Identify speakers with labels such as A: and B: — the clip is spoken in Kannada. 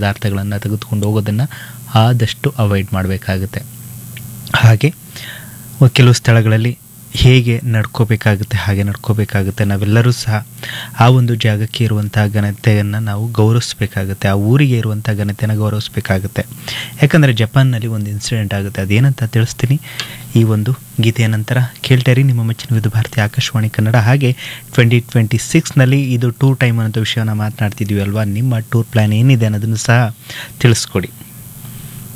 A: ಪದಾರ್ಥಗಳನ್ನು ತೆಗೆದುಕೊಂಡು ಹೋಗೋದನ್ನು ಆದಷ್ಟು ಅವಾಯ್ಡ್ ಮಾಡಬೇಕಾಗುತ್ತೆ ಹಾಗೆ ಕೆಲವು ಸ್ಥಳಗಳಲ್ಲಿ ಹೇಗೆ ನಡ್ಕೋಬೇಕಾಗುತ್ತೆ ಹಾಗೆ ನಡ್ಕೋಬೇಕಾಗುತ್ತೆ ನಾವೆಲ್ಲರೂ ಸಹ ಆ ಒಂದು ಜಾಗಕ್ಕೆ ಇರುವಂಥ ಘನತೆಯನ್ನು ನಾವು ಗೌರವಿಸ್ಬೇಕಾಗುತ್ತೆ ಆ ಊರಿಗೆ ಇರುವಂಥ ಘನತೆಯನ್ನು ಗೌರವಿಸ್ಬೇಕಾಗುತ್ತೆ ಯಾಕಂದರೆ ಜಪಾನ್ನಲ್ಲಿ ಒಂದು ಇನ್ಸಿಡೆಂಟ್ ಆಗುತ್ತೆ ಅದೇನಂತ ತಿಳಿಸ್ತೀನಿ ಈ ಒಂದು ಗೀತೆಯ ನಂತರ ಕೇಳ್ತಾರಿ ನಿಮ್ಮ ಮೆಚ್ಚಿನ ವಿಧ ಭಾರತಿ ಆಕಾಶವಾಣಿ ಕನ್ನಡ ಹಾಗೆ ಟ್ವೆಂಟಿ ಟ್ವೆಂಟಿ ಸಿಕ್ಸ್ನಲ್ಲಿ ಇದು ಟೂರ್ ಟೈಮ್ ಅನ್ನೋ ವಿಷಯವನ್ನು ಮಾತನಾಡ್ತಿದ್ವಿ ಅಲ್ವಾ ನಿಮ್ಮ ಟೂರ್ ಪ್ಲ್ಯಾನ್ ಏನಿದೆ ಅನ್ನೋದನ್ನು ಸಹ ತಿಳಿಸ್ಕೊಡಿ